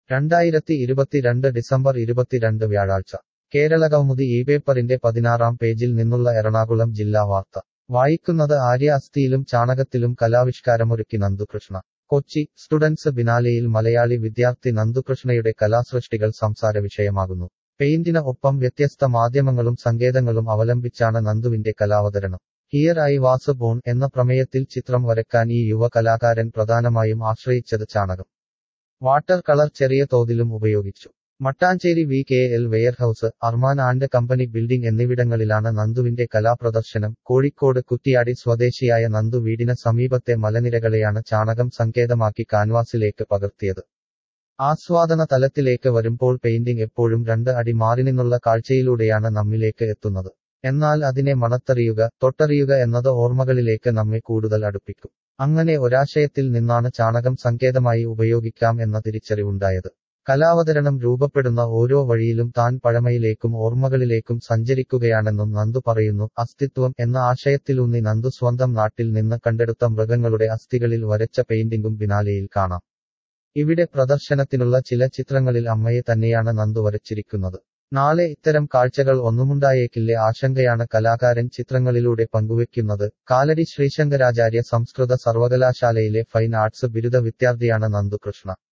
രണ്ടായിരത്തി ഇരുപത്തിരണ്ട് ഡിസംബർ ഇരുപത്തിരണ്ട് വ്യാഴാഴ്ച കേരള കൗമുദി ഈ പേപ്പറിന്റെ പതിനാറാം പേജിൽ നിന്നുള്ള എറണാകുളം ജില്ലാ വാർത്ത വായിക്കുന്നത് ആര്യ അസ്ഥിയിലും ചാണകത്തിലും കലാവിഷ്കാരമൊരുക്കി നന്ദുകൃഷ്ണ കൊച്ചി സ്റ്റുഡൻസ് ബിനാലെയിൽ മലയാളി വിദ്യാർത്ഥി നന്ദുകൃഷ്ണയുടെ കലാസൃഷ്ടികൾ സംസാര വിഷയമാകുന്നു പെയിന്റിന് ഒപ്പം വ്യത്യസ്ത മാധ്യമങ്ങളും സങ്കേതങ്ങളും അവലംബിച്ചാണ് നന്ദുവിന്റെ കലാവതരണം ഹിയർ ഐ വാസ് ബോൺ എന്ന പ്രമേയത്തിൽ ചിത്രം വരയ്ക്കാൻ ഈ യുവ കലാകാരൻ പ്രധാനമായും ആശ്രയിച്ചത് ചാണകം വാട്ടർ കളർ ചെറിയ തോതിലും ഉപയോഗിച്ചു Mattancherry V K L warehouse Arman and company building എന്നിവിടങ്ങളിലാണ് നന്ദുവിന്റെ കലാപ്രദർശനം കോഴിക്കോട് കുറ്റിയാടി സ്വദേശിയായ നന്ദു വീടിന് സമീപത്തെ മലനിരകളെയാണ് ചാണകം സങ്കേതമാക്കി കാൻവാസിലേക്ക് പകർത്തിയത് ആസ്വാദന തലത്തിലേക്ക് വരുമ്പോൾ പെയിന്റിംഗ് എപ്പോഴും രണ്ട് അടി മാറി നിന്നുള്ള കാഴ്ചയിലൂടെയാണ് നമ്മിലേക്ക് എത്തുന്നത് എന്നാൽ അതിനെ മണത്തറിയുക തൊട്ടറിയുക എന്നത് ഓർമ്മകളിലേക്ക് നമ്മെ കൂടുതൽ അടുപ്പിക്കും അങ്ങനെ ഒരാശയത്തിൽ നിന്നാണ് ചാണകം സങ്കേതമായി ഉപയോഗിക്കാം എന്ന തിരിച്ചറിവുണ്ടായത് കലാവതരണം രൂപപ്പെടുന്ന ഓരോ വഴിയിലും താൻ പഴമയിലേക്കും ഓർമ്മകളിലേക്കും സഞ്ചരിക്കുകയാണെന്നും നന്ദു പറയുന്നു അസ്തിത്വം എന്ന ആശയത്തിലൂന്നി നന്ദു സ്വന്തം നാട്ടിൽ നിന്ന് കണ്ടെടുത്ത മൃഗങ്ങളുടെ അസ്ഥികളിൽ വരച്ച പെയിന്റിംഗും ബിനാലെയിൽ കാണാം ഇവിടെ പ്രദർശനത്തിനുള്ള ചില ചിത്രങ്ങളിൽ അമ്മയെ തന്നെയാണ് നന്ദു വരച്ചിരിക്കുന്നത് നാളെ ഇത്തരം കാഴ്ചകൾ ഒന്നുമുണ്ടായേക്കില്ലേ ആശങ്കയാണ് കലാകാരൻ ചിത്രങ്ങളിലൂടെ പങ്കുവെക്കുന്നത് കാലടി ശ്രീശങ്കരാചാര്യ സംസ്കൃത സർവകലാശാലയിലെ ഫൈൻ ആർട്സ് ബിരുദ വിദ്യാർത്ഥിയാണ് നന്ദുകൃഷ്ണ